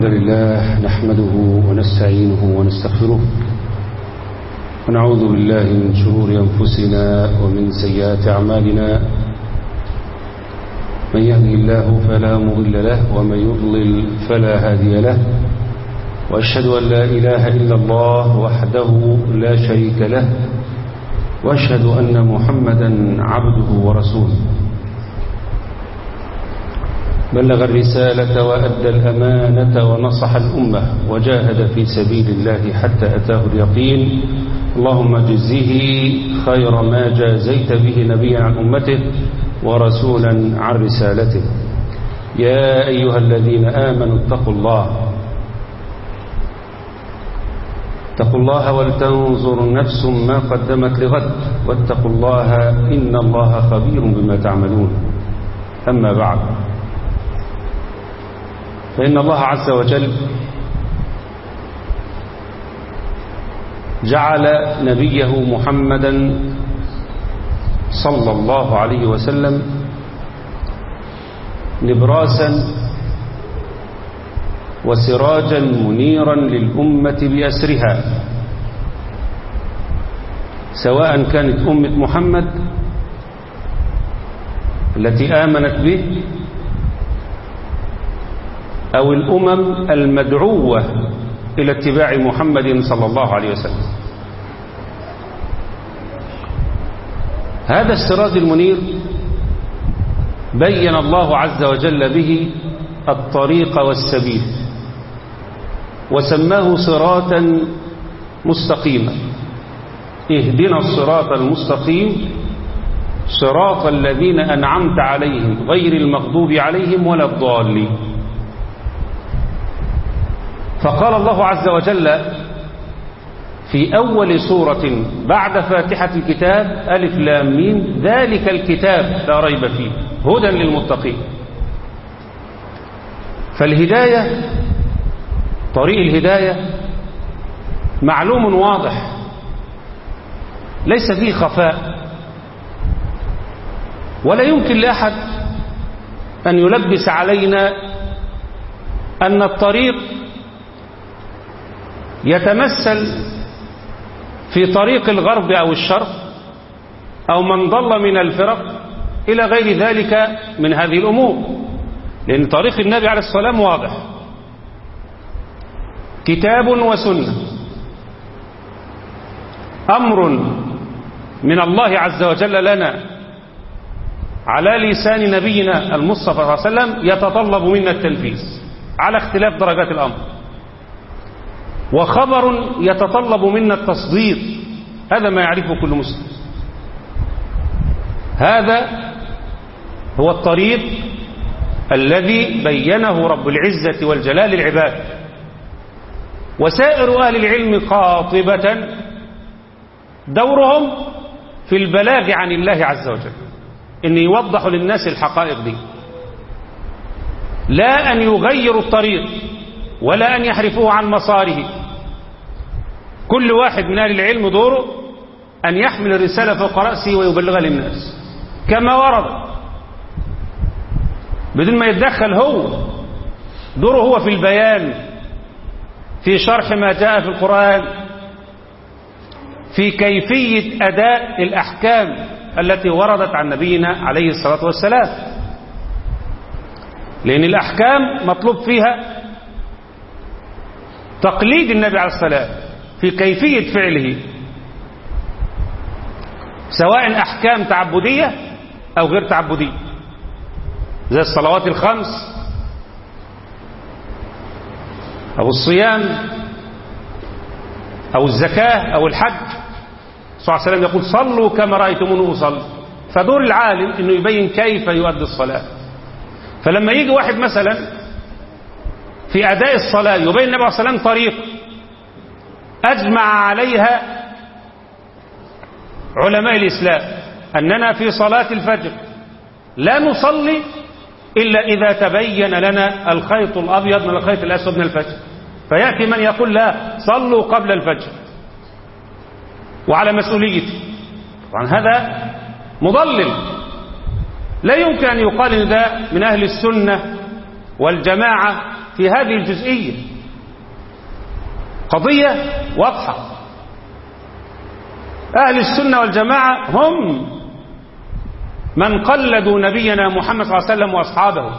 الحمد لله نحمده ونستعينه ونستغفره ونعوذ بالله من شرور أنفسنا ومن سيئات أعمالنا من يهدي الله فلا مضل له ومن يضلل فلا هادي له وأشهد أن لا إله إلا الله وحده لا شريك له وأشهد أن محمدا عبده ورسوله بلغ الرسالة وأدى الأمانة ونصح الأمة وجاهد في سبيل الله حتى أتاه اليقين اللهم جزه خير ما جازيت به نبيا عن أمته ورسولا عن رسالته يا أيها الذين آمنوا اتقوا الله اتقوا الله ولتنظر نفس ما قدمت لغد واتقوا الله إن الله خبير بما تعملون أما بعد فإن الله عز وجل جعل نبيه محمدا صلى الله عليه وسلم نبراسا وسراجا منيرا للأمة بأسرها سواء كانت أمة محمد التي آمنت به أو الأمم المدعوة إلى اتباع محمد صلى الله عليه وسلم هذا السراج المنير بين الله عز وجل به الطريق والسبيل وسماه صراطا مستقيما اهدنا الصراط المستقيم صراط الذين أنعمت عليهم غير المغضوب عليهم ولا الضالين فقال الله عز وجل في أول سورة بعد فاتحة الكتاب ألف لام ميم ذلك الكتاب لا ريب فيه هدى للمتقين فالهداية طريق الهداية معلوم واضح ليس فيه خفاء ولا يمكن لأحد أن يلبس علينا أن الطريق يتمثل في طريق الغرب أو الشرق أو من ضل من الفرق إلى غير ذلك من هذه الأمور لأن طريق النبي عليه الصلاة والسلام واضح كتاب وسنة أمر من الله عز وجل لنا على لسان نبينا المصطفى صلى الله عليه وسلم يتطلب منا التنفيذ على اختلاف درجات الأمر وخبر يتطلب منا التصديق هذا ما يعرفه كل مسلم هذا هو الطريق الذي بينه رب العزة والجلال للعباد وسائر أهل العلم قاطبة دورهم في البلاغ عن الله عز وجل إن يوضحوا للناس الحقائق دي لا أن يغيروا الطريق ولا أن يحرفوه عن مساره كل واحد من أهل العلم دوره أن يحمل الرسالة فوق رأسه ويبلغها للناس كما ورد بدون ما يتدخل هو دوره هو في البيان في شرح ما جاء في القرآن في كيفية أداء الأحكام التي وردت عن نبينا عليه الصلاة والسلام لأن الأحكام مطلوب فيها تقليد النبي عليه الصلاة في كيفية فعله سواء أحكام تعبدية أو غير تعبدية زي الصلوات الخمس أو الصيام أو الزكاة أو الحج صلى الله عليه وسلم يقول صلوا كما رأيتموني أصلي فدور العالم أنه يبين كيف يؤدي الصلاة فلما يجي واحد مثلا في أداء الصلاة يبين النبي عليه الصلاة والسلام طريق أجمع عليها علماء الإسلام أننا في صلاة الفجر لا نصلي إلا إذا تبين لنا الخيط الأبيض من الخيط الأسود من الفجر فيأتي من يقول لا صلوا قبل الفجر وعلى مسؤوليتي طبعا هذا مضلل لا يمكن أن يقال إن ده من أهل السنة والجماعة في هذه الجزئية قضية واضحة أهل السنة والجماعة هم من قلدوا نبينا محمد صلى الله عليه وسلم وأصحابه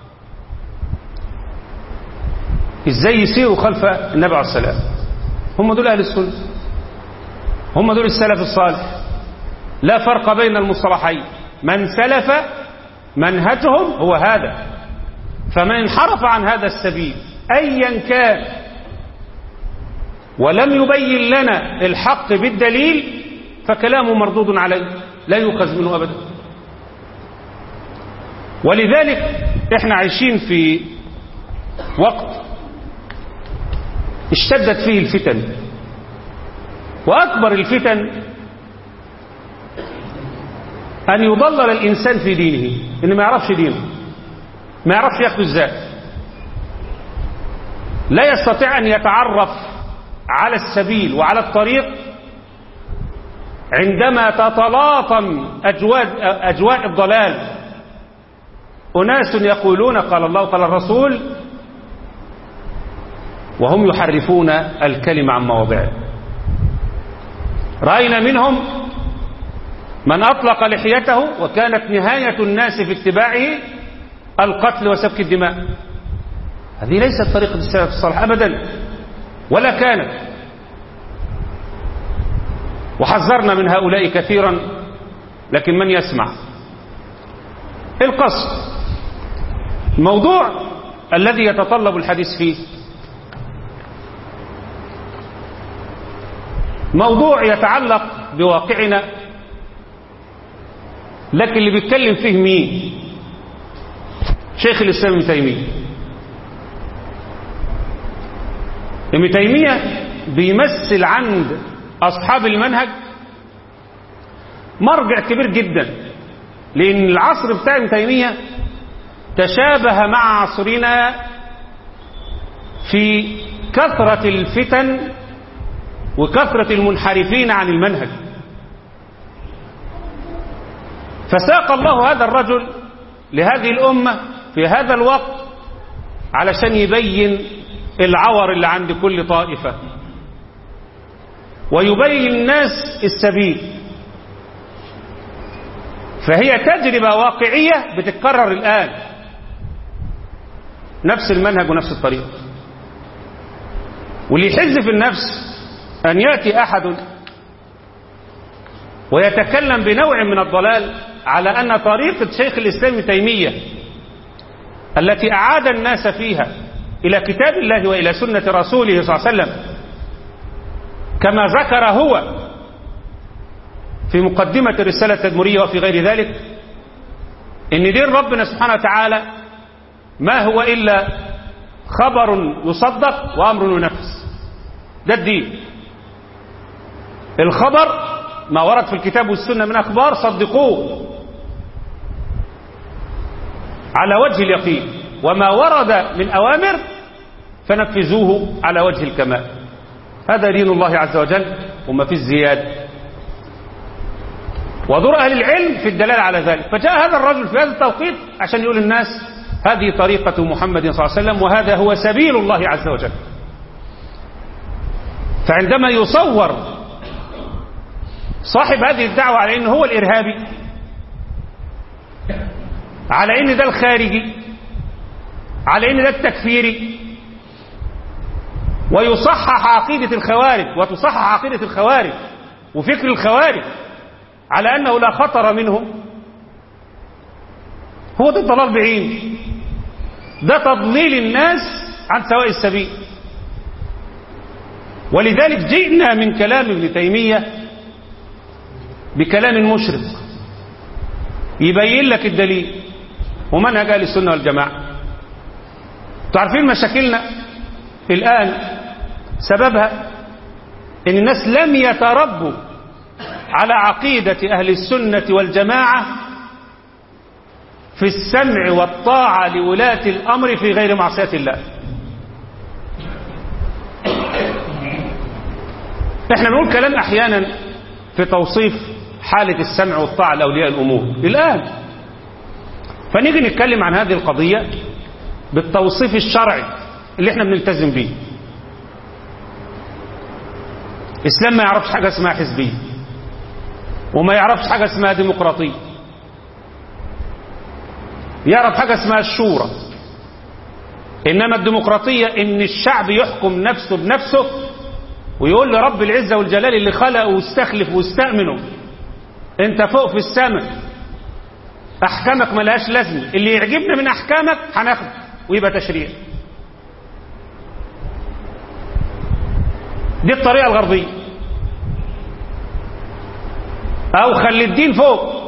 إزاي يسيروا خلف النبي عليه السلام هم دول أهل السنة هم دول السلف الصالح لا فرق بين المصطلحين من سلف منهجهم هو هذا فمن انحرف عن هذا السبيل أيا كان ولم يبين لنا الحق بالدليل فكلامه مردود عليه لا يؤخذ منه أبدا ولذلك احنا عايشين في وقت اشتدت فيه الفتن وأكبر الفتن أن يضلل الإنسان في دينه إنه ما يعرفش دينه ما يعرفش ياخده ازاي لا يستطيع أن يتعرف على السبيل وعلى الطريق عندما تتلاطم أجواء, أجواء الضلال أناس يقولون قال الله قال الرسول وهم يحرفون الكلمة عن مواضعه رأينا منهم من أطلق لحيته وكانت نهاية الناس في اتباعه القتل وسفك الدماء هذه ليست طريقة السلف الصالح أبدا ولا كانت وحذرنا من هؤلاء كثيرا لكن من يسمع القصد الموضوع الذي يتطلب الحديث فيه موضوع يتعلق بواقعنا لكن اللي بيتكلم فيه مين شيخ الإسلام ابن تيمية ابن تيمية بيمثل عند أصحاب المنهج مرجع كبير جدا لأن العصر بتاع ابن تيمية تشابه مع عصرنا في كثرة الفتن وكثرة المنحرفين عن المنهج فساق الله هذا الرجل لهذه الأمة في هذا الوقت علشان يبين العور اللي عند كل طائفة ويبين الناس السبيل فهي تجربة واقعية بتتكرر الآن نفس المنهج ونفس الطريقة واللي يحز في النفس أن يأتي أحد ويتكلم بنوع من الضلال على أن طريقة شيخ الإسلام تيمية التي أعاد الناس فيها إلى كتاب الله وإلى سنة رسوله صلى الله عليه وسلم كما ذكر هو في مقدمة الرسالة التدمرية وفي غير ذلك إن دين ربنا سبحانه وتعالى ما هو إلا خبر يصدق وأمر ينفذ ده الدين الخبر ما ورد في الكتاب والسنة من أخبار صدقوه على وجه اليقين وما ورد من أوامر فنفذوه على وجه الكمال هذا دين الله عز وجل وما في الزيادة ودور أهل العلم في الدلالة على ذلك فجاء هذا الرجل في هذا التوقيت عشان يقول للناس هذه طريقة محمد صلى الله عليه وسلم وهذا هو سبيل الله عز وجل فعندما يصور صاحب هذه الدعوة على انه هو الارهابي على ان ده الخارجي على ان ده التكفيري ويصحح عقيدة الخوارج وتصحح عقيدة الخوارج وفكر الخوارج على انه لا خطر منهم هو ده الضلال بعيد ده تضليل الناس عن سواء السبيل ولذلك جئنا من كلام ابن تيميه بكلام مشرق يبين لك الدليل ومنهج اهل السنه والجماعه تعرفين مشاكلنا الان سببها ان الناس لم يتربوا على عقيده اهل السنه والجماعه في السمع والطاعه لولاه الامر في غير معصيه الله احنا بنقول كلام احيانا في توصيف حالة السمع والطاعة لأولياء الأمور الآن فنيجي نتكلم عن هذه القضية بالتوصيف الشرعي اللي احنا بنلتزم بيه الإسلام ما يعرفش حاجة اسمها حزبية وما يعرفش حاجة اسمها ديمقراطية يعرف حاجة اسمها الشورى إنما الديمقراطية إن الشعب يحكم نفسه بنفسه ويقول لرب العزة والجلال اللي خلقه واستخلف واستأمنه انت فوق في السماء احكامك ملهاش لازمه اللي يعجبنا من احكامك هناخده ويبقى تشريع دي الطريقه الغربيه او خلي الدين فوق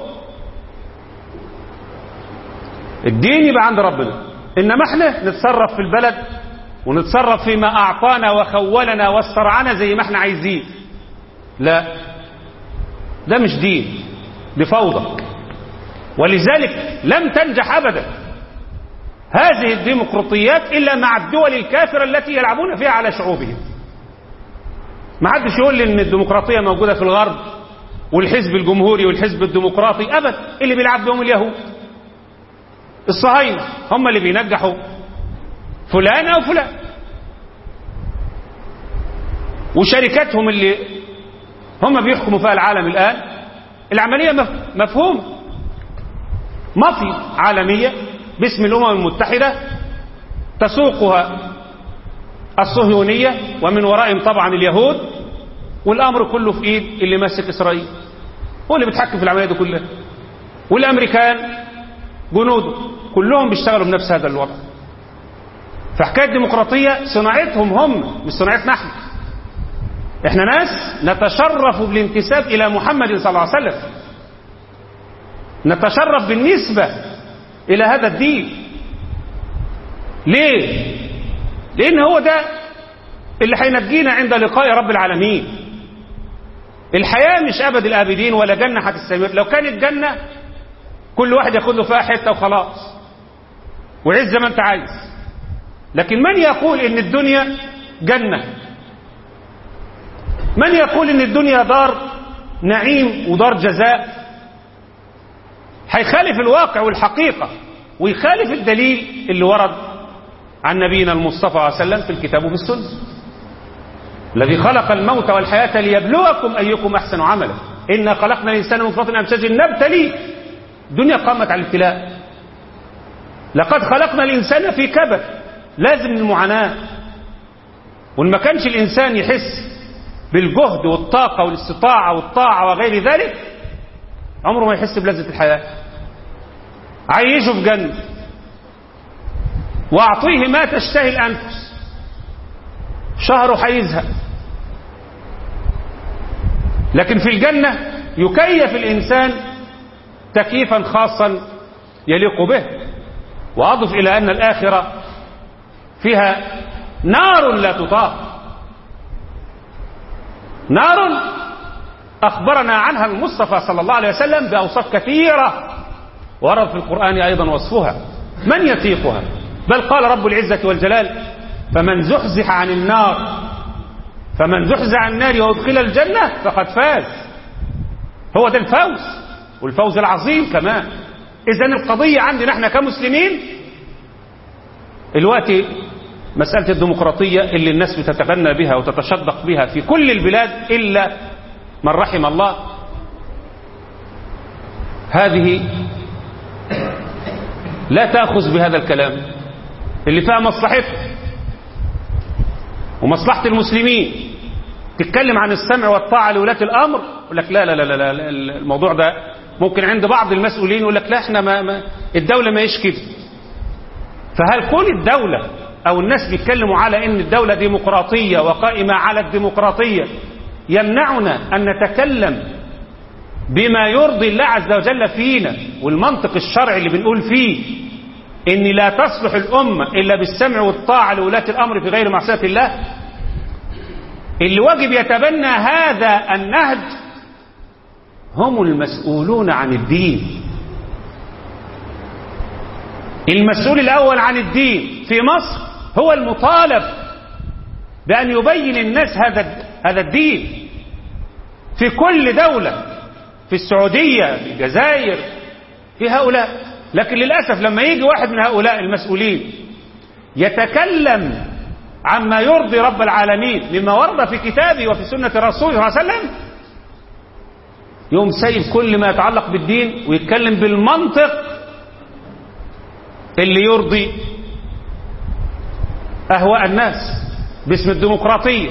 الدين يبقى عند ربنا انما احنا نتصرف في البلد ونتصرف فيما اعطانا وخولنا واسترعانا زي ما احنا عايزين لا ده مش دين دي فوضى ولذلك لم تنجح ابدا هذه الديمقراطيات الا مع الدول الكافره التي يلعبون فيها على شعوبهم ما حدش يقول لي ان الديمقراطيه موجوده في الغرب والحزب الجمهوري والحزب الديمقراطي ابدا اللي بيلعب بهم اليهود الصهاينه هم اللي بينجحوا فلان او فلان وشركاتهم اللي هم بيحكموا فيها العالم الان العمليه مفهومه مافيا عالميه باسم الامم المتحده تسوقها الصهيونيه ومن ورائهم طبعا اليهود والامر كله في ايد اللي ماسك اسرائيل هو اللي بيتحكم في العمليه دي كلها والامريكان جنوده كلهم بيشتغلوا بنفس هذا الوضع فحكايه الديمقراطيه صناعتهم هم مش صناعتنا احنا احنا ناس نتشرف بالانتساب الى محمد صلى الله عليه وسلم نتشرف بالنسبه الى هذا الدين ليه لان هو ده اللي هينجينا عند لقاء رب العالمين الحياه مش ابد الابدين ولا جنه هتستمر لو كانت جنه كل واحد ياخد له فيها حته وخلاص وعيش زي ما انت عايز لكن من يقول ان الدنيا جنه من يقول ان الدنيا دار نعيم ودار جزاء هيخالف الواقع والحقيقه ويخالف الدليل اللي ورد عن نبينا المصطفى صلى الله عليه وسلم في الكتاب وفي السنه الذي خلق الموت والحياه ليبلوكم ايكم احسن عملا انا خلقنا الانسان من فضل امشاج نبتليه الدنيا قامت على الابتلاء لقد خلقنا الانسان في كبد لازم المعاناه وان ما كانش الانسان يحس بالجهد والطاقه والاستطاعه والطاعه وغير ذلك عمره ما يحس بلذه الحياه عيشه في جنه واعطيه ما تشتهي الانفس شهره هيزهق لكن في الجنه يكيف الانسان تكييفا خاصا يليق به واضف الى ان الاخره فيها نار لا تطاق نار اخبرنا عنها المصطفى صلى الله عليه وسلم باوصاف كثيره ورد في القران ايضا وصفها من يطيقها بل قال رب العزه والجلال فمن زحزح عن النار فمن زحزح عن النار وادخل الجنه فقد فاز هو ده الفوز والفوز العظيم كمان اذا القضيه عندنا احنا كمسلمين الوقت مساله الديمقراطيه اللي الناس بتتغنى بها وتتشدق بها في كل البلاد الا من رحم الله هذه لا تاخذ بهذا الكلام اللي فيها مصلحته ومصلحه المسلمين تتكلم عن السمع والطاعه لولاة الامر يقول لك لا لا لا لا, لا الموضوع ده ممكن عند بعض المسؤولين يقول لك لا احنا ما, ما الدوله ما يش كده فهل كون الدوله او الناس بيتكلموا على ان الدوله ديمقراطيه وقائمه على الديمقراطيه يمنعنا ان نتكلم بما يرضي الله عز وجل فينا والمنطق الشرعي اللي بنقول فيه ان لا تصلح الامه الا بالسمع والطاعه لولاة الامر في غير معصيه الله اللي واجب يتبنى هذا النهج هم المسؤولون عن الدين المسؤول الأول عن الدين في مصر هو المطالب بأن يبين الناس هذا هذا الدين في كل دولة في السعودية في الجزائر في هؤلاء لكن للأسف لما يجي واحد من هؤلاء المسؤولين يتكلم عما يرضي رب العالمين مما ورد في كتابه وفي سنة رسوله صلى الله عليه وسلم يوم سايب كل ما يتعلق بالدين ويتكلم بالمنطق اللي يرضي أهواء الناس باسم الديمقراطية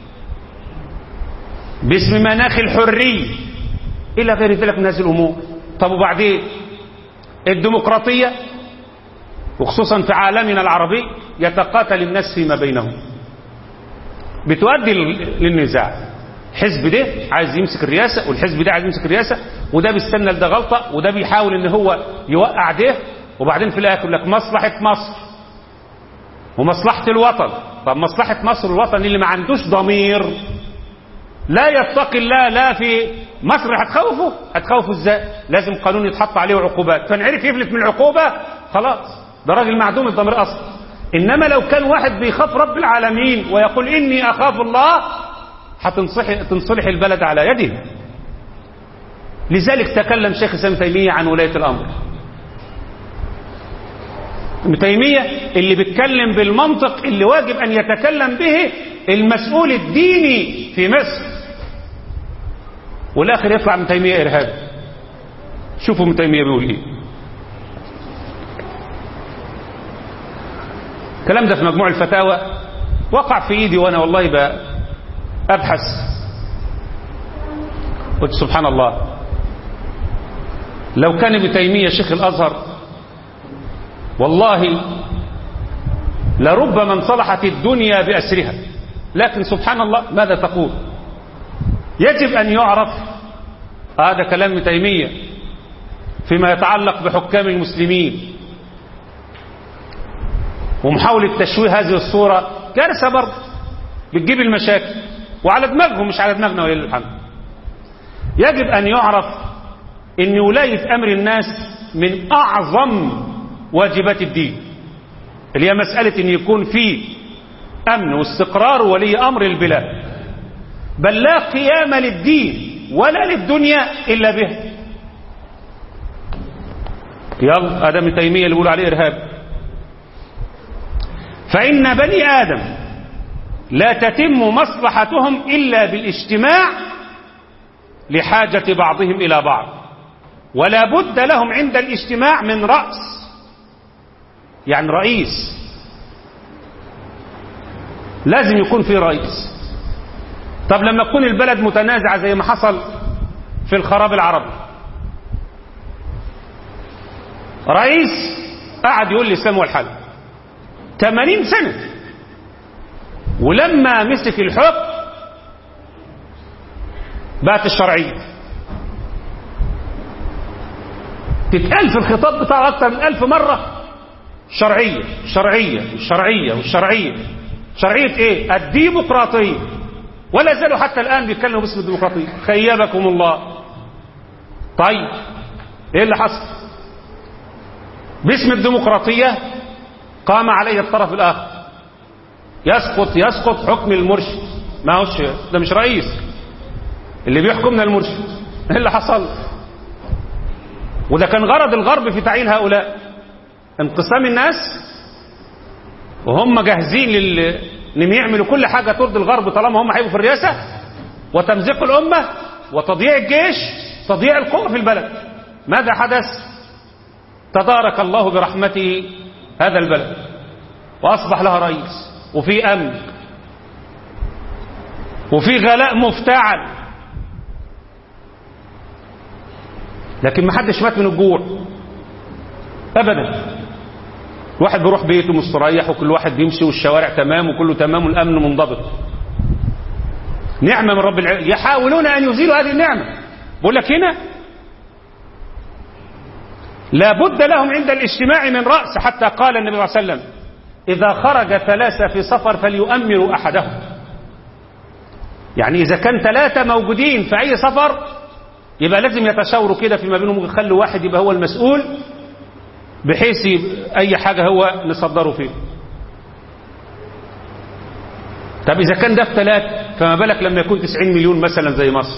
باسم مناخ الحرية إلى غير ذلك من هذه الأمور طب وبعدين الديمقراطية وخصوصا في عالمنا العربي يتقاتل الناس فيما بينهم بتؤدي للنزاع حزب ده عايز يمسك الرئاسة والحزب ده عايز يمسك الرئاسة وده بيستنى لده غلطة وده بيحاول ان هو يوقع ده وبعدين في الاخر يقول لك مصلحة مصر ومصلحة الوطن طب مصلحة مصر والوطن اللي ما عندوش ضمير لا يتقي الله لا في مصر هتخوفه هتخوفه ازاي لازم قانون يتحط عليه عقوبات فنعرف يفلت من العقوبة خلاص ده راجل معدوم الضمير اصلا انما لو كان واحد بيخاف رب العالمين ويقول اني اخاف الله هتنصلح تنصلح البلد على يده لذلك تكلم شيخ الاسلام تيميه عن ولايه الامر ابن تيميه اللي بيتكلم بالمنطق اللي واجب ان يتكلم به المسؤول الديني في مصر والاخر يطلع ابن تيميه ارهابي شوفوا ابن تيميه بيقول ايه الكلام ده في مجموع الفتاوى وقع في ايدي وانا والله بقى ابحث قلت سبحان الله لو كان ابن تيميه شيخ الازهر والله لربما انصلحت الدنيا باسرها لكن سبحان الله ماذا تقول يجب ان يعرف هذا كلام ابن تيميه فيما يتعلق بحكام المسلمين ومحاولة تشويه هذه الصورة كارثة برضه بتجيب المشاكل وعلى دماغهم مش على دماغنا ولله الحمد يجب أن يعرف أن ولاية أمر الناس من أعظم واجبات الدين اللي هي مسألة أن يكون في أمن واستقرار ولي أمر البلاد بل لا قيام للدين ولا للدنيا إلا به يلا آدم تيمية اللي بيقول عليه إرهاب فإن بني آدم لا تتم مصلحتهم إلا بالاجتماع لحاجة بعضهم إلى بعض ولا بد لهم عند الاجتماع من رأس يعني رئيس لازم يكون في رئيس طب لما تكون البلد متنازعة زي ما حصل في الخراب العربي رئيس قعد يقول لي الإسلام والحل 80 سنة ولما مسك الحكم بقت الشرعية تتقال في الخطاب بتاعه أكثر من ألف مرة شرعية شرعية والشرعية والشرعية شرعية إيه؟ الديمقراطية ولا زالوا حتى الآن بيتكلموا باسم الديمقراطية خيبكم الله طيب إيه اللي حصل؟ باسم الديمقراطية قام عليه الطرف الآخر يسقط يسقط حكم المرشد ما هوش ده مش رئيس اللي بيحكمنا المرشد ايه اللي حصل وده كان غرض الغرب في تعيين هؤلاء انقسام الناس وهم جاهزين لل انهم يعملوا كل حاجه ترضي الغرب طالما هم هيبقوا في الرئاسه وتمزيق الامه وتضييع الجيش تضييع القوه في البلد ماذا حدث تدارك الله برحمته هذا البلد وأصبح لها رئيس وفي أمن وفي غلاء مفتعل لكن ما حدش مات من الجوع أبدا الواحد بيروح بيته مستريح وكل واحد بيمشي والشوارع تمام وكله تمام والأمن منضبط نعمة من رب العالمين يحاولون أن يزيلوا هذه النعمة بقول لك هنا لا بد لهم عند الاجتماع من رأس حتى قال النبي صلى الله عليه وسلم إذا خرج ثلاثة في سفر فليؤمروا أحدهم يعني إذا كان ثلاثة موجودين في أي سفر يبقى لازم يتشاوروا كده فيما بينهم يخلوا واحد يبقى هو المسؤول بحيث أي حاجة هو نصدره فيه طب إذا كان ده في ثلاثة فما بالك لما يكون 90 مليون مثلا زي مصر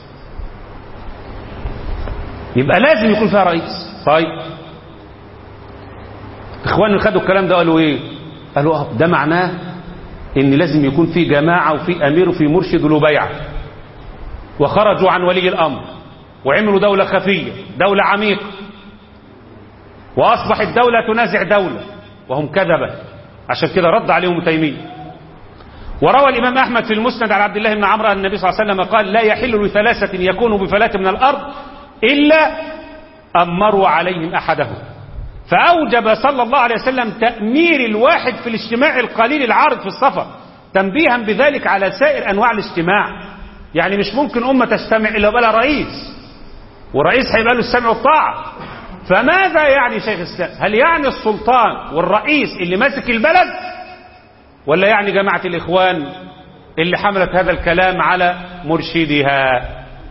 يبقى لازم يكون فيها رئيس طيب اخواني خدوا الكلام ده قالوا ايه قالوا اه ده معناه ان لازم يكون في جماعة وفي امير وفي مرشد له بيعة وخرجوا عن ولي الامر وعملوا دولة خفية دولة عميقة واصبحت دولة تنازع دولة وهم كذبة عشان كده رد عليهم تيمية وروى الإمام أحمد في المسند عن عبد الله بن عمرو أن النبي صلى الله عليه وسلم قال لا يحل لثلاثة يكونوا بفلاة من الأرض إلا أمروا عليهم أحدهم فأوجب صلى الله عليه وسلم تأمير الواحد في الاجتماع القليل العارض في السفر تنبيها بذلك على سائر أنواع الاجتماع يعني مش ممكن أمة تجتمع إلا بلا رئيس ورئيس هيبقى له السمع والطاعة فماذا يعني شيخ الإسلام هل يعني السلطان والرئيس اللي ماسك البلد ولا يعني جماعة الإخوان اللي حملت هذا الكلام على مرشدها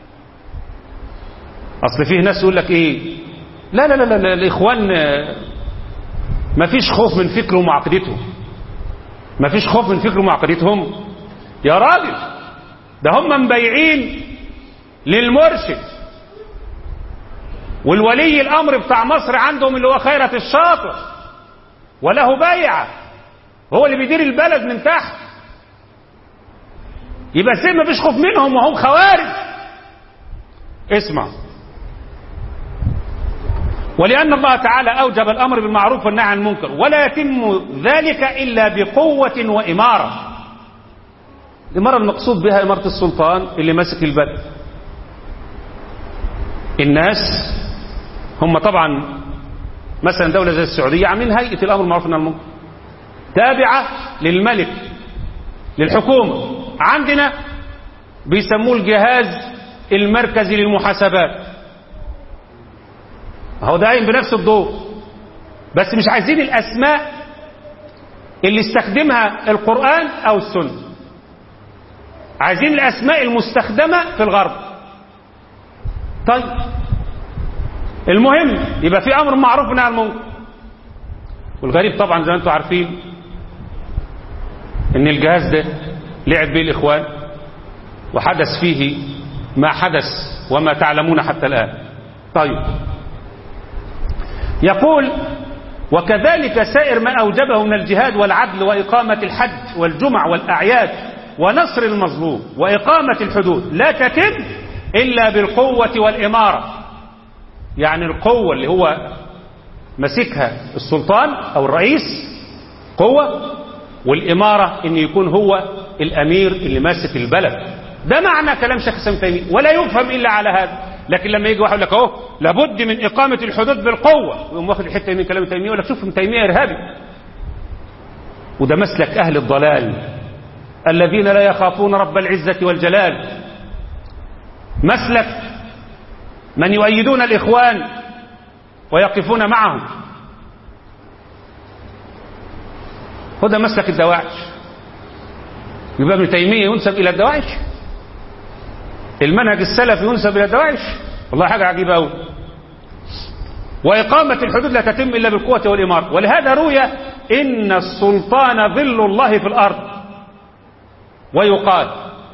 أصل فيه ناس يقول لك إيه لا لا لا, لا, لا الإخوان ما فيش خوف من فكرهم وعقيدتهم ما فيش خوف من فكرهم وعقيدتهم يا راجل ده هم مبيعين للمرشد والولي الأمر بتاع مصر عندهم اللي هو خيرة الشاطر وله بيعة هو اللي بيدير البلد من تحت يبقى ازاي ما فيش خوف منهم وهم خوارج اسمع ولأن الله تعالى أوجب الأمر بالمعروف والنهي عن المنكر ولا يتم ذلك إلا بقوة وإمارة الإمارة المقصود بها إمارة السلطان اللي ماسك البلد الناس هم طبعا مثلا دولة زي السعودية عاملين هيئة الأمر بالمعروف والنهي عن المنكر تابعة للملك للحكومة عندنا بيسموه الجهاز المركزي للمحاسبات هو ده قايم بنفس الدور بس مش عايزين الأسماء اللي استخدمها القرآن أو السنة عايزين الأسماء المستخدمة في الغرب طيب المهم يبقى في أمر معروف ونهي عن المنكر والغريب طبعا زي ما انتم عارفين ان الجهاز ده لعب به الاخوان وحدث فيه ما حدث وما تعلمون حتى الان طيب يقول وكذلك سائر ما اوجبه من الجهاد والعدل واقامه الحج والجمع والاعياد ونصر المظلوم واقامه الحدود لا تتم الا بالقوه والاماره يعني القوه اللي هو مسكها السلطان او الرئيس قوة والامارة ان يكون هو الامير اللي ماسك البلد ده معنى كلام شيخ اسلام تيمية ولا يفهم الا على هذا لكن لما يجي واحد يقول لك اهو لابد من اقامة الحدود بالقوة ويقوم واخد الحتة من كلام تيمية يقول لك شوف تيمية ارهابي وده مسلك اهل الضلال الذين لا يخافون رب العزة والجلال مسلك من يؤيدون الاخوان ويقفون معهم هذا مسلك الدواعش يبقى ابن تيمية ينسب إلى الدواعش المنهج السلفي ينسب إلى الدواعش والله حاجة عجيبة أوي وإقامة الحدود لا تتم إلا بالقوة والإمارة ولهذا روي إن السلطان ظل الله في الأرض ويقال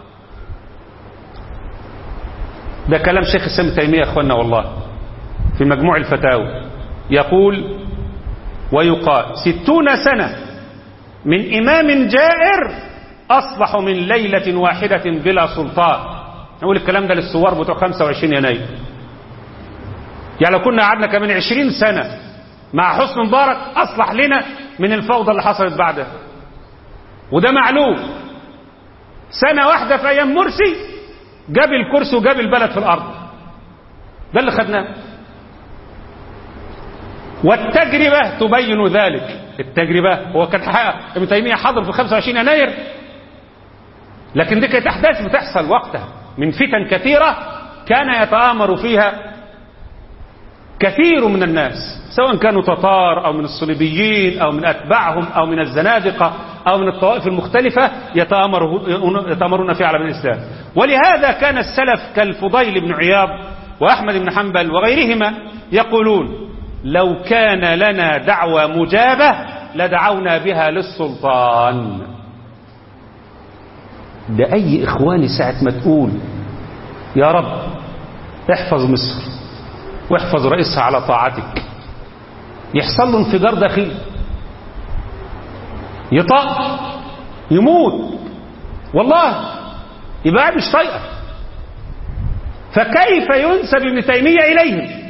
ده كلام شيخ السلام تيمية يا أخوانا والله في مجموع الفتاوى يقول ويقال ستون سنة من إمام جائر أصبح من ليلة واحدة بلا سلطان نقول الكلام ده للثوار بتوع 25 يناير يعني لو كنا قعدنا كمان 20 سنة مع حسن مبارك أصلح لنا من الفوضى اللي حصلت بعدها وده معلوم سنة واحدة في أيام مرسي جاب الكرسي وجاب البلد في الأرض ده اللي خدناه والتجربة تبين ذلك التجربة هو كان ابن تيمية حاضر في 25 يناير لكن دي كانت أحداث بتحصل وقتها من فتن كثيرة كان يتآمر فيها كثير من الناس سواء كانوا تتار أو من الصليبيين أو من أتباعهم أو من الزنادقة أو من الطوائف المختلفة يتآمرون في علم الإسلام ولهذا كان السلف كالفضيل بن عياض وأحمد بن حنبل وغيرهما يقولون لو كان لنا دعوة مجابة لدعونا بها للسلطان ده أي إخواني ساعة ما تقول يا رب احفظ مصر واحفظ رئيسها على طاعتك يحصل له انفجار داخلي يطق يموت والله يبقى قاعد مش طايقه فكيف ينسب ابن تيمية إليهم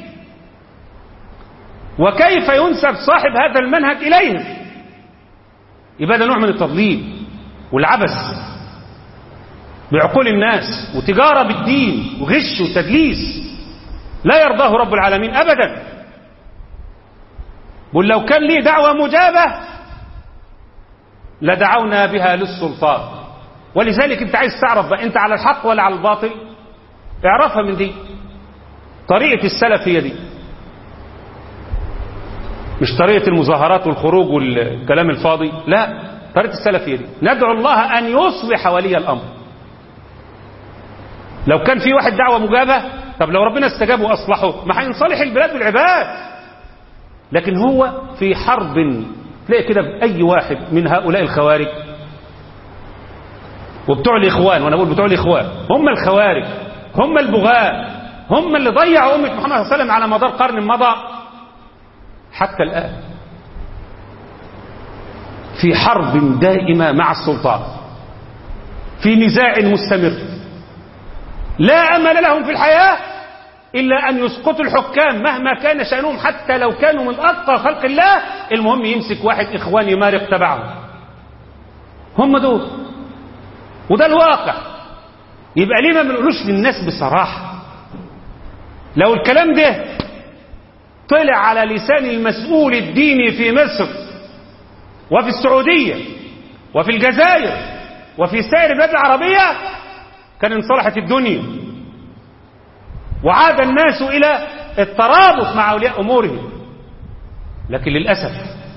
وكيف ينسب صاحب هذا المنهج إليهم يبقى ده نوع من التضليل والعبث بعقول الناس وتجارة بالدين وغش وتدليس لا يرضاه رب العالمين أبدا قل لو كان لي دعوة مجابة لدعونا بها للسلطان ولذلك انت عايز تعرف بقى انت على الحق ولا على الباطل اعرفها من دي طريقة السلف هي دي مش طريقة المظاهرات والخروج والكلام الفاضي لا طريقة السلف هي دي ندعو الله أن يصلح ولي الأمر لو كان في واحد دعوة مجابة طب لو ربنا استجاب وأصلحه ما هينصلح البلاد والعباد لكن هو في حرب تلاقي كده بأي واحد من هؤلاء الخوارج وبتوع الإخوان وأنا بقول بتوع الإخوان هم الخوارج هم البغاة هم اللي ضيعوا أمة محمد صلى الله عليه وسلم على مدار قرن مضى حتى الآن في حرب دائمة مع السلطان في نزاع مستمر لا أمل لهم في الحياة إلا أن يسقطوا الحكام مهما كان شأنهم حتى لو كانوا من أتقى خلق الله المهم يمسك واحد إخواني مارق تبعهم هم دول وده الواقع يبقى ليه ما بنقولوش للناس بصراحة لو الكلام ده طلع على لسان المسؤول الديني في مصر وفي السعودية وفي الجزائر وفي سائر البلاد العربية كان انصلحت الدنيا وعاد الناس إلى الترابط مع أولياء أمورهم لكن للأسف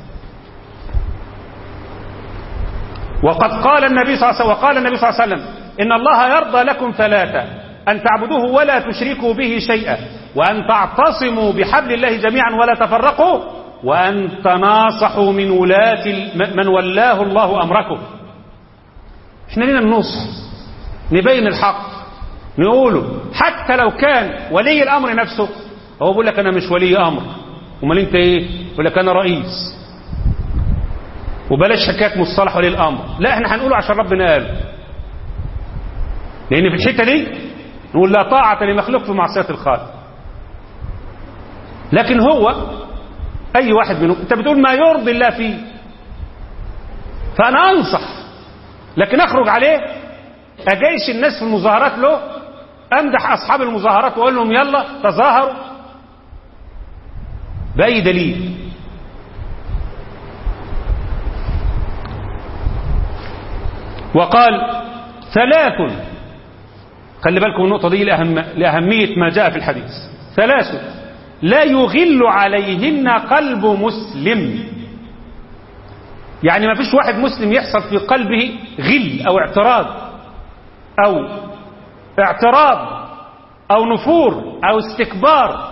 وقد قال النبي صلى الله عليه وسلم وقال النبي صلى الله عليه وسلم إن الله يرضى لكم ثلاثة أن تعبدوه ولا تشركوا به شيئا وأن تعتصموا بحبل الله جميعا ولا تفرقوا وأن تناصحوا من ولاة من ولاه الله أمركم احنا لنا النصح نبين الحق نقوله حتى لو كان ولي الأمر نفسه هو بيقول لك أنا مش ولي أمر امال أنت إيه يقول لك أنا رئيس وبلاش حكاية مصطلح ولي الأمر لا احنا هنقوله عشان ربنا قال لأن في الحتة دي نقول لا طاعة لمخلوق في معصية الخالق لكن هو أي واحد منهم أنت بتقول ما يرضي الله فيه فأنا أنصح لكن أخرج عليه أجيش الناس في المظاهرات له أمدح أصحاب المظاهرات وأقول لهم يلا تظاهروا بأي دليل وقال ثلاث خلي بالكم النقطة دي لأهم لأهمية ما جاء في الحديث ثلاث لا يغل عليهن قلب مسلم يعني ما فيش واحد مسلم يحصل في قلبه غل أو اعتراض أو اعتراض أو نفور أو استكبار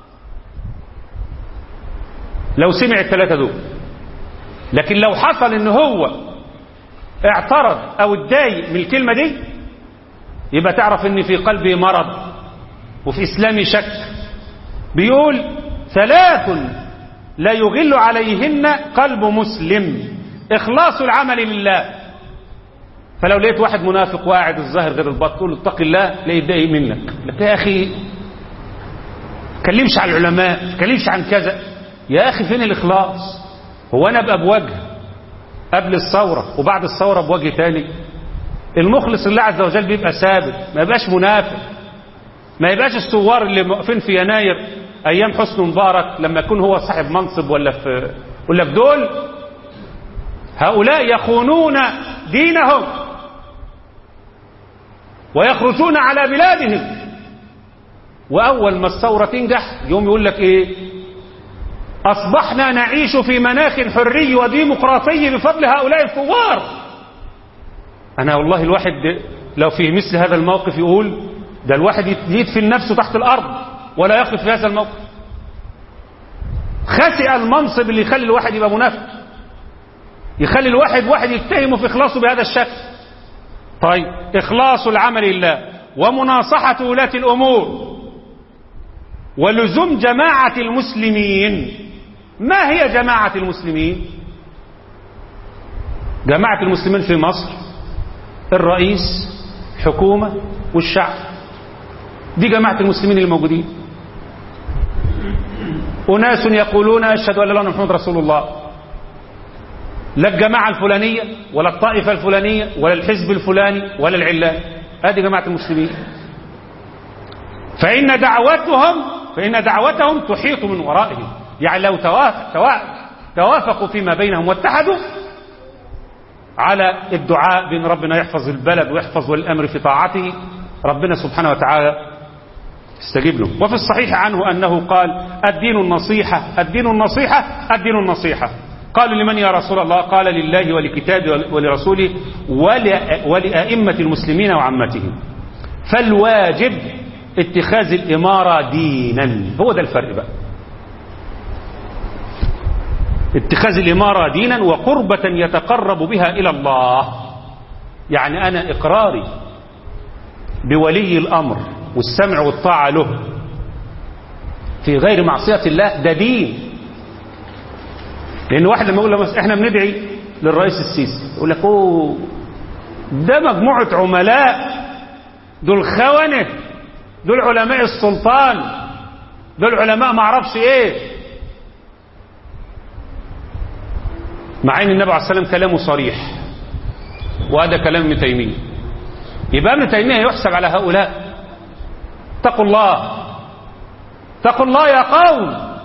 لو سمع الثلاثة دول لكن لو حصل ان هو اعترض او اتضايق من الكلمة دي يبقى تعرف ان في قلبه مرض وفي اسلامي شك بيقول ثلاث لا يغل عليهن قلب مسلم اخلاص العمل لله فلو لقيت واحد منافق وقاعد الظاهر غير الباطن تقول اتق الله لا يتضايق منك لك يا اخي تكلمش عن العلماء تكلمش عن كذا يا اخي فين الاخلاص هو انا ابقى بوجه قبل الثوره وبعد الثوره بوجه تاني المخلص لله عز وجل بيبقى ثابت ما يبقاش منافق ما يبقاش الثوار اللي واقفين في يناير ايام حسني مبارك لما يكون هو صاحب منصب ولا في ولا في دول هؤلاء يخونون دينهم ويخرجون على بلادهم واول ما الثوره تنجح يوم يقول لك ايه اصبحنا نعيش في مناخ حري وديمقراطي بفضل هؤلاء الثوار انا والله الواحد لو في مثل هذا الموقف يقول ده الواحد يدفن نفسه تحت الارض ولا يقف في هذا الموقف خسئ المنصب اللي يخلي الواحد يبقى منافق يخلي الواحد واحد يتهمه في اخلاصه بهذا الشكل طيب اخلاص العمل لله ومناصحة ولاة الامور ولزوم جماعة المسلمين ما هي جماعة المسلمين جماعة المسلمين في مصر الرئيس حكومة والشعب دي جماعة المسلمين الموجودين أناس يقولون أشهد أن لا إله إلا محمد رسول الله لا الجماعة الفلانية ولا الطائفة الفلانية ولا الحزب الفلاني ولا العلان هذه جماعة المسلمين فإن دعوتهم فإن دعوتهم تحيط من ورائهم يعني لو توافقوا فيما بينهم واتحدوا على الدعاء بأن ربنا يحفظ البلد ويحفظ الأمر في طاعته ربنا سبحانه وتعالى استجيب له وفي الصحيح عنه أنه قال الدين النصيحة الدين النصيحة الدين النصيحة قالوا لمن يا رسول الله قال لله ولكتابه ولرسوله ولأئمة المسلمين وعامتهم فالواجب اتخاذ الإمارة دينا هو ده الفرق بقى اتخاذ الإمارة دينا وقربة يتقرب بها إلى الله يعني أنا إقراري بولي الأمر والسمع والطاعة له في غير معصية الله ده دين لأن واحد لما يقول له احنا بندعي للرئيس السيسي يقول لك اوه ده مجموعة عملاء دول خونة دول علماء السلطان دول علماء ما اعرفش ايه مع ان النبي عليه الصلاه والسلام كلامه صريح وهذا كلام ابن تيميه يبقى ابن تيميه يحسب على هؤلاء اتقوا الله اتقوا الله يا قوم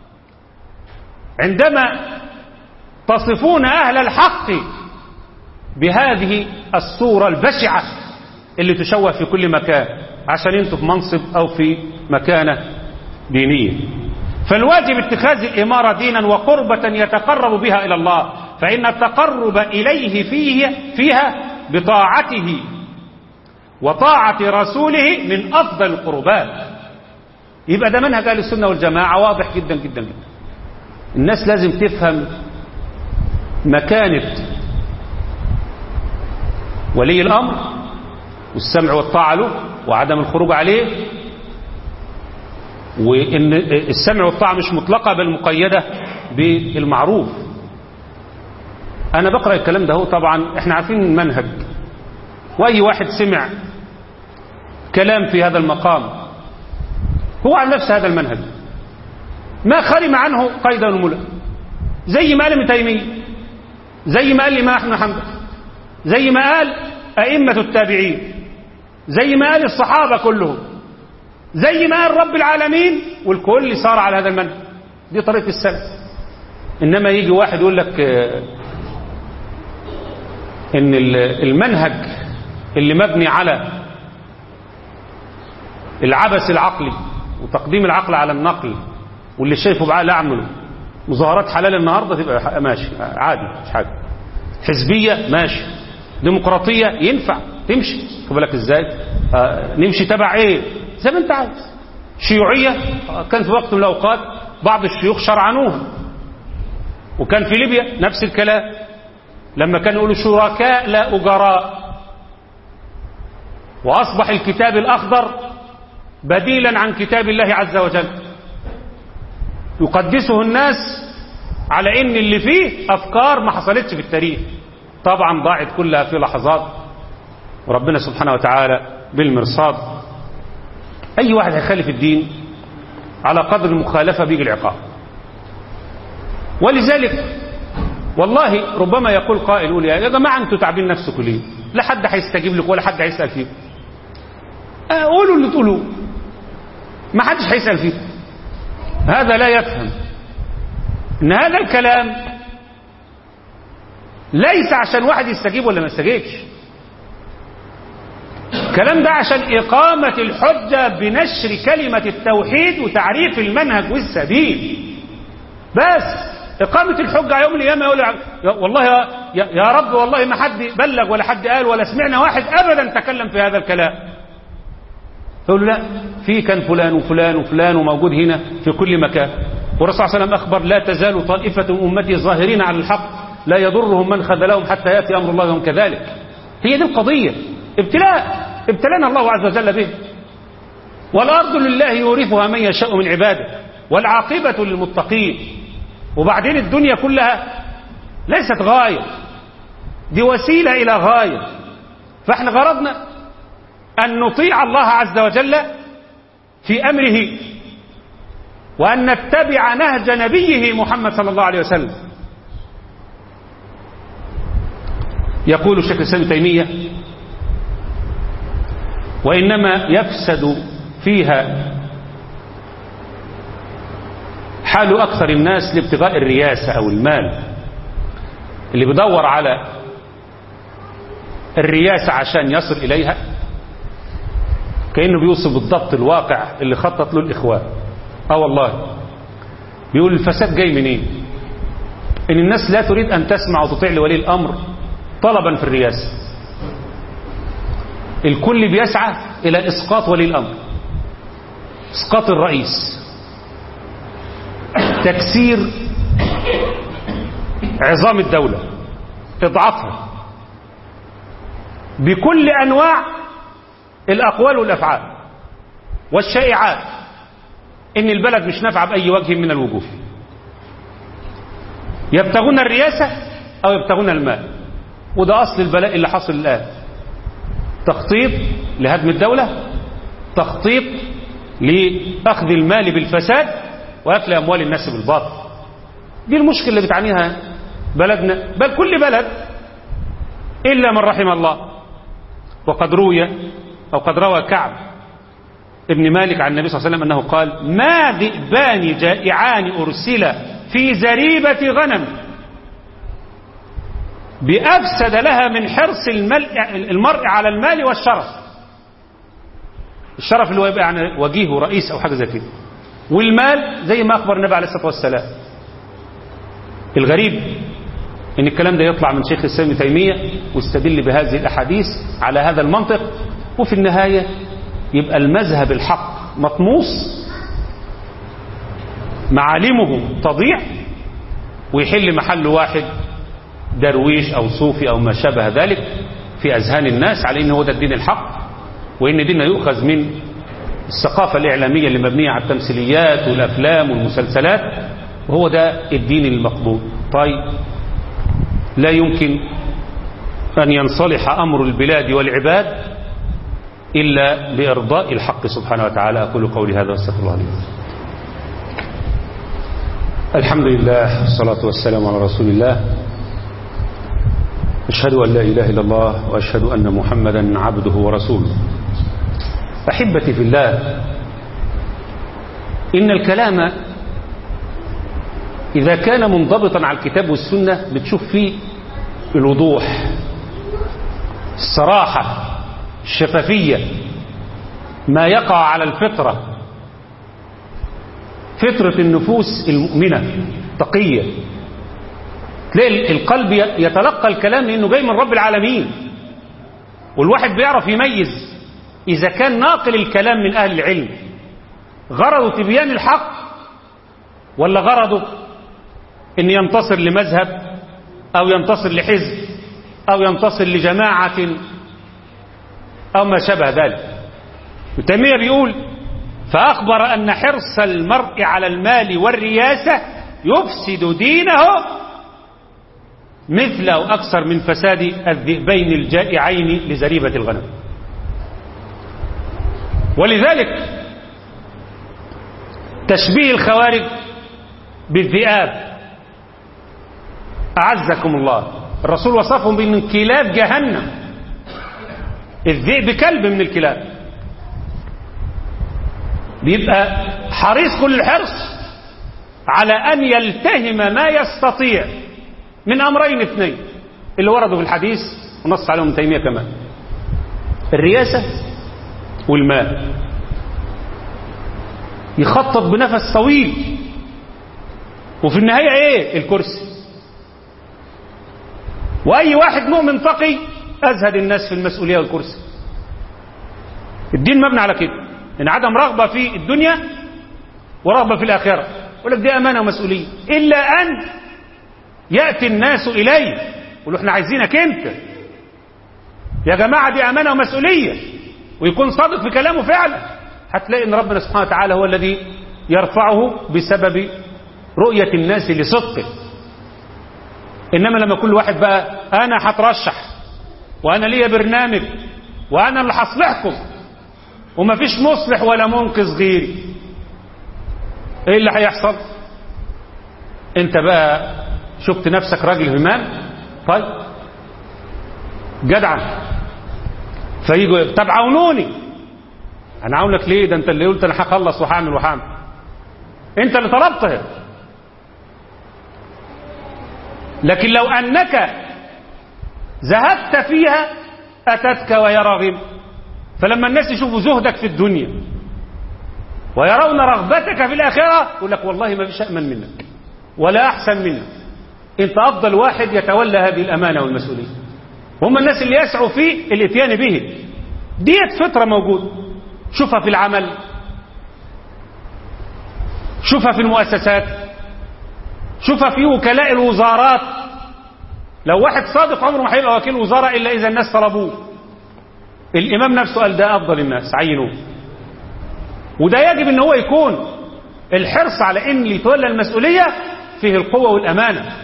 عندما تصفون اهل الحق بهذه الصوره البشعه اللي تشوه في كل مكان عشان انتم في منصب او في مكانه دينيه فالواجب اتخاذ الإمارة دينا وقربة يتقرب بها إلى الله فإن التقرب إليه فيه فيها بطاعته وطاعة رسوله من أفضل القربات يبقى ده منهج أهل السنة والجماعة واضح جدا جدا جدا الناس لازم تفهم مكانة ولي الأمر والسمع والطاعة له وعدم الخروج عليه وان السمع والطاعه مش مطلقه بل مقيده بالمعروف انا بقرا الكلام ده هو طبعا احنا عارفين المنهج واي واحد سمع كلام في هذا المقام هو على نفس هذا المنهج ما خرم عنه قيدا وملا زي ما قال ابن تيميه زي ما قال الامام احمد حنبل زي ما قال ائمه التابعين زي ما قال الصحابه كلهم زي ما قال رب العالمين والكل صار على هذا المنهج دي طريقة السلف إنما يجي واحد يقول لك إن المنهج اللي مبني على العبث العقلي وتقديم العقل على النقل واللي شايفه بعقل أعمله مظاهرات حلال النهاردة تبقى ماشي عادي مش حاجة حزبية ماشي ديمقراطية ينفع تمشي خد بالك ازاي آه نمشي تبع ايه زي ما انت عايز شيوعية كان في وقت من الأوقات بعض الشيوخ شرعنوها وكان في ليبيا نفس الكلام لما كانوا يقولوا شركاء لا أجراء وأصبح الكتاب الأخضر بديلا عن كتاب الله عز وجل يقدسه الناس على ان اللي فيه افكار ما حصلتش في التاريخ طبعا ضاعت كلها في لحظات وربنا سبحانه وتعالى بالمرصاد أي واحد هيخالف الدين على قدر المخالفة بيجي العقاب ولذلك والله ربما يقول قائل يقول يا جماعة أنتوا تعبين نفسكم ليه لا حد هيستجيب لكم ولا حد هيسأل فيكم قولوا اللي تقولوه ما حدش هيسأل فيكم هذا لا يفهم ان هذا الكلام ليس عشان واحد يستجيب ولا ما يستجيبش الكلام ده عشان إقامة الحجة بنشر كلمة التوحيد وتعريف المنهج والسبيل بس إقامة الحجة يوم القيامة يقول والله يا, يا رب والله ما حد بلغ ولا حد قال ولا سمعنا واحد أبدا تكلم في هذا الكلام يقول لا في كان فلان وفلان وفلان وموجود هنا في كل مكان والرسول صلى الله عليه وسلم أخبر لا تزال طائفة من أمتي ظاهرين على الحق لا يضرهم من خذلهم حتى يأتي أمر الله وهم كذلك هي دي القضية ابتلاء ابتلانا الله عز وجل به والأرض لله يورثها من يشاء من عباده والعاقبة للمتقين وبعدين الدنيا كلها ليست غاية دي وسيلة إلى غاية فاحنا غرضنا أن نطيع الله عز وجل في أمره وأن نتبع نهج نبيه محمد صلى الله عليه وسلم يقول الشيخ الإسلام تيمية وإنما يفسد فيها حال أكثر الناس لابتغاء الرياسة أو المال اللي بيدور على الرياسة عشان يصل إليها كأنه بيوصف بالضبط الواقع اللي خطط له الإخوان اه والله بيقول الفساد جاي منين إن الناس لا تريد أن تسمع وتطيع لولي الأمر طلبا في الرياسة الكل بيسعى إلى إسقاط ولي الأمر إسقاط الرئيس تكسير عظام الدولة إضعافها بكل أنواع الأقوال والأفعال والشائعات إن البلد مش نافعة بأي وجه من الوجوه يبتغون الرياسة أو يبتغون المال وده أصل البلاء اللي حصل الآن تخطيط لهدم الدولة تخطيط لأخذ المال بالفساد وأكل أموال الناس بالباطل دي المشكلة اللي بتعانيها بلدنا بل كل بلد إلا من رحم الله وقد روي أو قد روى كعب ابن مالك عن النبي صلى الله عليه وسلم أنه قال ما ذئبان جائعان أرسل في زريبة غنم بأفسد لها من حرص المرء على المال والشرف الشرف اللي هو يبقى يعني وجيه ورئيس أو حاجة زي كده والمال زي ما أخبر النبي عليه الصلاة والسلام الغريب ان الكلام ده يطلع من شيخ الاسلام ابن تيميه واستدل بهذه الاحاديث على هذا المنطق وفي النهايه يبقى المذهب الحق مطموس معالمه تضيع ويحل محل واحد درويش او صوفي او ما شابه ذلك في اذهان الناس على ان هو ده الدين الحق وان ديننا يؤخذ من الثقافه الاعلاميه اللي مبنيه على التمثيليات والافلام والمسلسلات وهو ده الدين المقبول طيب لا يمكن أن ينصلح أمر البلاد والعباد إلا بإرضاء الحق سبحانه وتعالى أقول قولي هذا واستغفر الله لي الحمد لله والصلاة والسلام على رسول الله أشهد أن لا إله إلا الله وأشهد أن محمدا عبده ورسوله أحبتي في الله إن الكلام إذا كان منضبطا على الكتاب والسنة بتشوف فيه الوضوح الصراحة الشفافية ما يقع على الفطرة فطرة النفوس المؤمنة تقية تلاقي القلب يتلقى الكلام لأنه جاي من رب العالمين والواحد بيعرف يميز إذا كان ناقل الكلام من أهل العلم غرضه تبيان الحق ولا غرضه ان ينتصر لمذهب او ينتصر لحزب او ينتصر لجماعة او ما شابه ذلك تيمية بيقول فاخبر ان حرص المرء على المال والرياسة يفسد دينه مثل او اكثر من فساد الذئبين الجائعين لزريبة الغنم ولذلك تشبيه الخوارج بالذئاب أعزكم الله الرسول وصفهم بأن كلاب جهنم الذئب كلب من الكلاب بيبقى حريص كل الحرص على أن يلتهم ما يستطيع من أمرين اثنين اللي وردوا في الحديث ونص عليهم ابن تيمية كمان الرياسة والمال يخطط بنفس طويل وفي النهاية ايه الكرسي واي واحد مؤمن تقي ازهد الناس في المسؤولية والكرسي الدين مبني على كده ان عدم رغبة في الدنيا ورغبة في الاخرة يقول لك دي امانة ومسؤولية الا ان يأتي الناس اليه يقولوا احنا عايزينك انت يا جماعة دي امانة ومسؤولية ويكون صادق في كلامه فعلا هتلاقي ان ربنا سبحانه وتعالى هو الذي يرفعه بسبب رؤية الناس لصدقه إنما لما كل واحد بقى أنا هترشح وأنا ليا برنامج وأنا اللي هصلحكم ومفيش مصلح ولا منقذ غيري إيه اللي هيحصل أنت بقى شفت نفسك راجل همام طيب جدعا فيجوا طب عاونوني انا عاونك ليه ده انت اللي قلت انا هخلص وهعمل وهعمل انت اللي طلبتها لكن لو انك ذهبت فيها اتتك وهي راغبه فلما الناس يشوفوا زهدك في الدنيا ويرون رغبتك في الاخره يقول لك والله ما فيش امن منك ولا احسن منك انت افضل واحد يتولى هذه الامانه والمسؤوليه هم الناس اللي يسعوا في الاتيان به ديت فطره موجوده شوفها في العمل شوفها في المؤسسات شوفها في وكلاء الوزارات لو واحد صادق عمره ما هيبقى وكيل وزاره الا اذا الناس طلبوه الامام نفسه قال ده افضل الناس عينوه وده يجب ان هو يكون الحرص على ان اللي يتولى المسؤوليه فيه القوه والامانه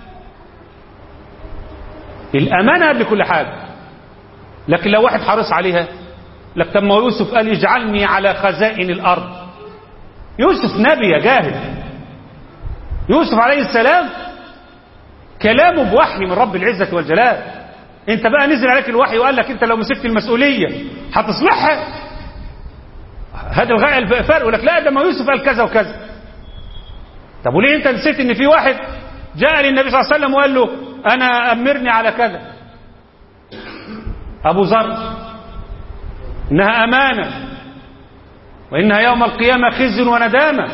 الامانه قبل كل حاجه لكن لو واحد حريص عليها لك طب ما يوسف قال اجعلني على خزائن الارض يوسف نبي يا جاهل يوسف عليه السلام كلامه بوحي من رب العزة والجلال انت بقى نزل عليك الوحي وقال لك انت لو مسكت المسؤولية هتصلحها هذا الغاية الفرق يقول لك لا ده ما يوسف قال كذا وكذا طب وليه انت نسيت ان في واحد جاء للنبي صلى الله عليه وسلم وقال له انا امرني على كذا ابو ذر انها امانه وانها يوم القيامه خزي وندامه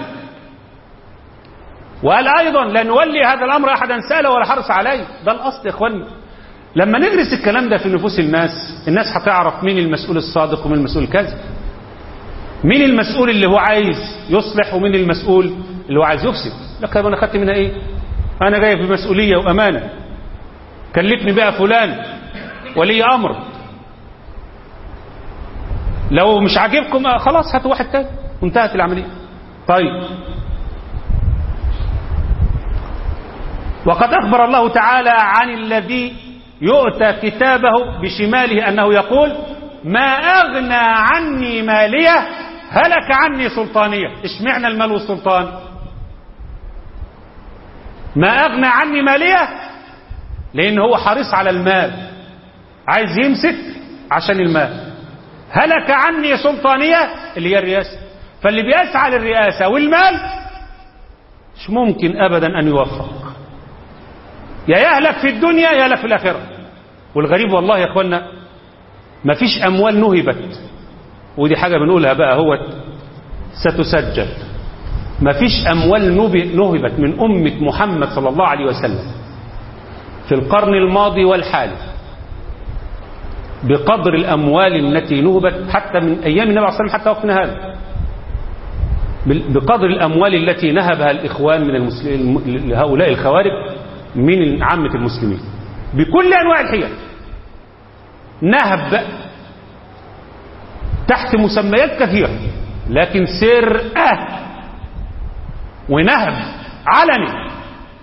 وقال ايضا لا نولي هذا الامر احدا ساله ولا حرص عليه ده الاصل يا اخواني لما ندرس الكلام ده في نفوس الناس الناس هتعرف مين المسؤول الصادق ومين المسؤول الكاذب مين المسؤول اللي هو عايز يصلح ومين المسؤول اللي هو عايز يفسد لك انا خدت منها ايه انا جاي بمسؤوليه وامانه كلفني بها فلان ولي امر لو مش عاجبكم خلاص هاتوا واحد تاني وانتهت العمليه طيب وقد اخبر الله تعالى عن الذي يؤتى كتابه بشماله انه يقول ما اغنى عني ماليه هلك عني سلطانيه اشمعنى المال والسلطان ما اغنى عني ماليه لان هو حريص على المال عايز يمسك عشان المال هلك عني سلطانيه اللي هي الرئاسه فاللي بيسعى للرئاسه والمال مش ممكن ابدا ان يوفق يا يهلك في الدنيا يا يهلك في الاخره والغريب والله يا اخوانا ما فيش اموال نهبت ودي حاجه بنقولها بقى هو ستسجل ما فيش اموال نهبت من امه محمد صلى الله عليه وسلم في القرن الماضي والحالي بقدر الاموال التي نهبت حتى من ايام النبي عليه الصلاه والسلام حتى وقتنا هذا بقدر الاموال التي نهبها الاخوان من المسلمين هؤلاء الخوارج من عامه المسلمين بكل انواع الحيل نهب تحت مسميات كثيره لكن سرقه ونهب علني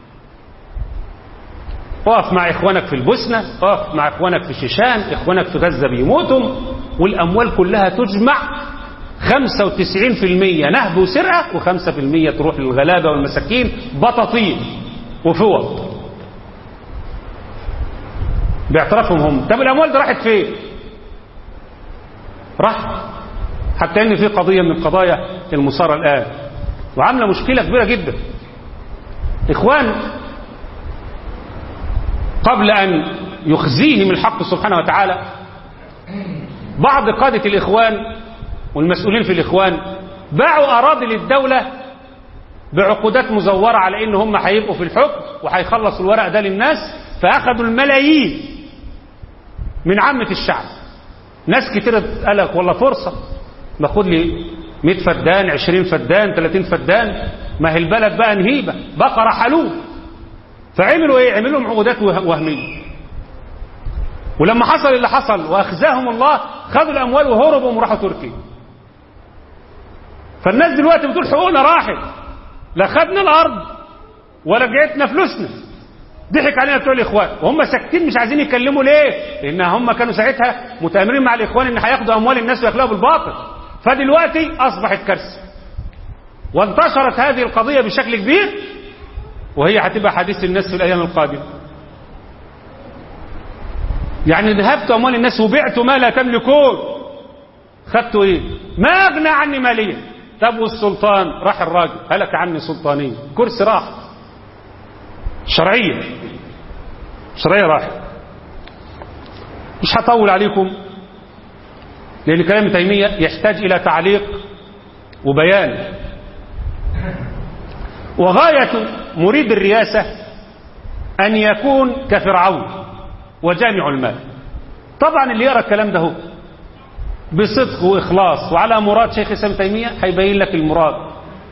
اقف مع اخوانك في البوسنة اقف مع اخوانك في الشيشان اخوانك في غزة بيموتوا والاموال كلها تجمع 95% نهب وسرقة و5% تروح للغلابة والمساكين بطاطين وفوط باعترافهم هم طب الاموال دي راحت فين راحت حتى ان في قضية من قضايا المصارى الان وعاملة مشكلة كبيرة جدا اخوان قبل أن يخزيهم الحق سبحانه وتعالى بعض قادة الإخوان والمسؤولين في الإخوان باعوا أراضي للدولة بعقودات مزورة على إن هم هيبقوا في الحكم وهيخلصوا الورق ده للناس فأخذوا الملايين من عامة الشعب ناس كتير قال لك والله فرصة باخد لي 100 فدان 20 فدان 30 فدان ما هي البلد بقى نهيبة بقرة حلوب فعملوا ايه عملوا لهم عقودات وهميه ولما حصل اللي حصل واخزاهم الله خدوا الاموال وهربوا وراحوا تركيا فالناس دلوقتي بتقول حقوقنا راحت لا خدنا الارض ولا رجعتنا فلوسنا ضحك علينا بتوع الاخوان وهم ساكتين مش عايزين يتكلموا ليه لان هم كانوا ساعتها متآمرين مع الاخوان ان هياخدوا اموال الناس وياكلوها بالباطل فدلوقتي اصبحت كارثه وانتشرت هذه القضيه بشكل كبير وهي هتبقى حديث الناس في الايام القادمه يعني ذهبت اموال الناس وبعت ما لا تملكون خدتوا ايه ما اغنى عني ماليا طب والسلطان راح الراجل هلك عني سلطانيا كرسي راح شرعيه شرعيه راح مش هطول عليكم لان كلام تيميه يحتاج الى تعليق وبيان وغايه مريد الرياسه ان يكون كفرعون وجامع المال طبعا اللي يرى الكلام ده هو بصدق واخلاص وعلى مراد شيخ الاسلام تيميه هيبين لك المراد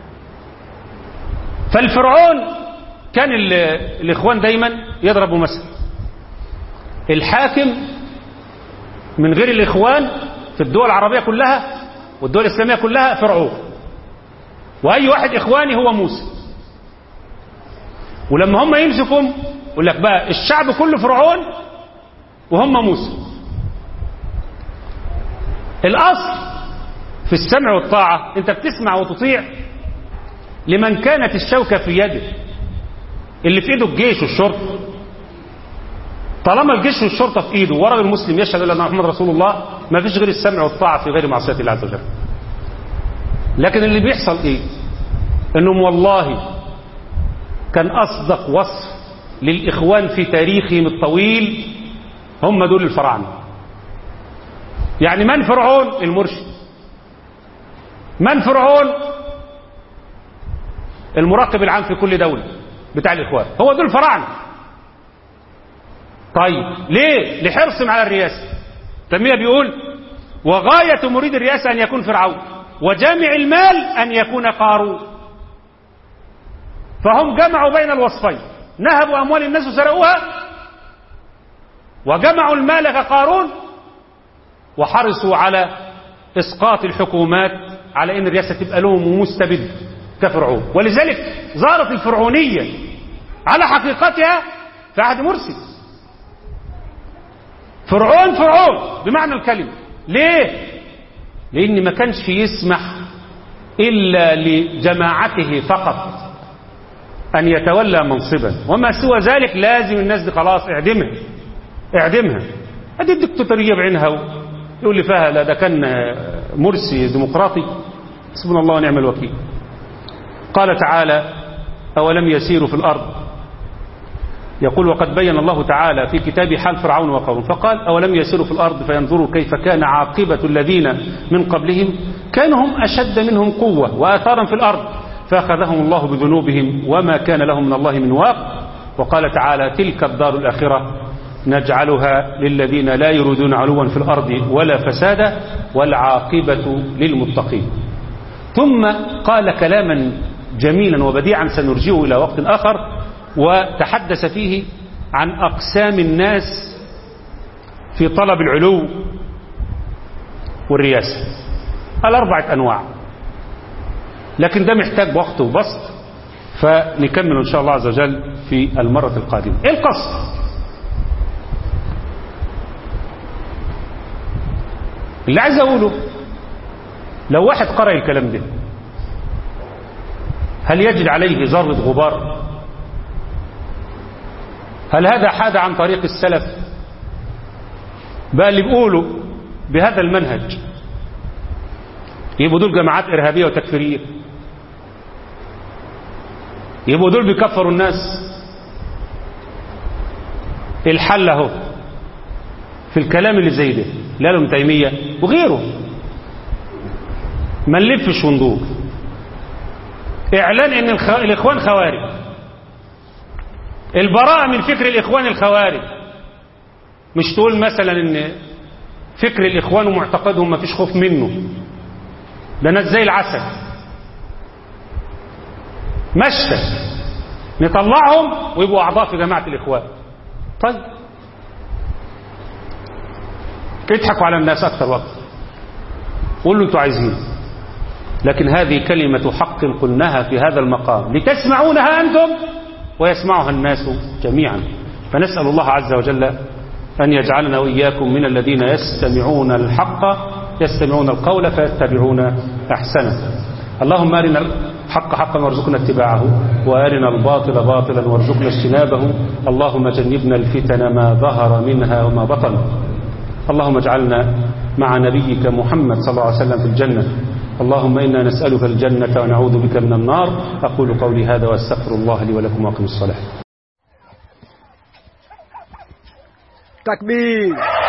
فالفرعون كان الاخوان دايما يضربوا مثل الحاكم من غير الاخوان في الدول العربيه كلها والدول الاسلاميه كلها فرعون واي واحد اخواني هو موسى ولما هم يمسكوا يقول لك بقى الشعب كله فرعون وهم موسى الأصل في السمع والطاعة أنت بتسمع وتطيع لمن كانت الشوكة في يده اللي في ايده الجيش والشرطة طالما الجيش والشرطة في ايده ورجل المسلم يشهد ان محمد رسول الله ما فيش غير السمع والطاعة في غير معصية الله عز وجل لكن اللي بيحصل ايه انهم والله كان اصدق وصف للاخوان في تاريخهم الطويل هم دول الفراعنه يعني من فرعون المرشد من فرعون المراقب العام في كل دولة بتاع الإخوان هو دول الفراعنه طيب ليه لحرصهم على الرئاسة تنمية بيقول وغاية مريد الرئاسة أن يكون فرعون وجامع المال أن يكون قارون فهم جمعوا بين الوصفين نهبوا أموال الناس وسرقوها وجمعوا المال كقارون وحرصوا على إسقاط الحكومات على أن الرئاسة تبقى لهم مستبد كفرعون ولذلك ظهرت الفرعونية على حقيقتها في عهد مرسي فرعون فرعون بمعنى الكلمة ليه لأن ما كانش يسمح إلا لجماعته فقط أن يتولى منصبا وما سوى ذلك لازم الناس دي خلاص اعدمها اعدمها هذه الدكتاتورية بعينها يقول لي فيها لا ده كان مرسي ديمقراطي حسبنا الله ونعم الوكيل قال تعالى أولم يسيروا في الأرض يقول وقد بين الله تعالى في كتاب حال فرعون وقوم فقال أولم يسيروا في الأرض فينظروا كيف كان عاقبة الذين من قبلهم كانوا هم أشد منهم قوة وآثارا في الأرض فأخذهم الله بذنوبهم وما كان لهم من الله من واق وقال تعالى تلك الدار الآخرة نجعلها للذين لا يريدون علوا في الأرض ولا فسادا والعاقبة للمتقين ثم قال كلاما جميلا وبديعا سنرجعه إلى وقت آخر وتحدث فيه عن أقسام الناس في طلب العلو والرياسة الأربعة أنواع لكن ده محتاج وقت وبسط فنكمل إن شاء الله عز وجل في المرة القادمة إيه القصد اللي عايز أقوله لو واحد قرأ الكلام ده هل يجد عليه ذرة غبار هل هذا حاد عن طريق السلف بقى اللي بيقولوا بهذا المنهج يبقوا دول جماعات إرهابية وتكفيرية يبقوا دول بيكفروا الناس الحل اهو في الكلام اللي زي ده لا له تيمية وغيره ما نلفش وندور اعلان ان الخ... الاخوان خوارج البراءة من فكر الاخوان الخوارج مش تقول مثلا ان فكر الاخوان ومعتقدهم ما فيش خوف منه ده ناس زي العسل مشتى نطلعهم ويبقوا اعضاء في جماعة الاخوان طيب اضحكوا على الناس اكثر وقت قولوا انتوا عايزين لكن هذه كلمة حق قلناها في هذا المقام لتسمعونها أنتم ويسمعها الناس جميعا فنسأل الله عز وجل أن يجعلنا وإياكم من الذين يستمعون الحق يستمعون القول فيتبعون أحسنه اللهم أرنا الحق حقا وارزقنا اتباعه وأرنا الباطل باطلا وارزقنا اجتنابه اللهم جنبنا الفتن ما ظهر منها وما بطن اللهم اجعلنا مع نبيك محمد صلى الله عليه وسلم في الجنة اللهم إنا نسألك الجنة ونعوذ بك من النار أقول قولي هذا واستغفر الله لي ولكم واقم الصلاة تكبير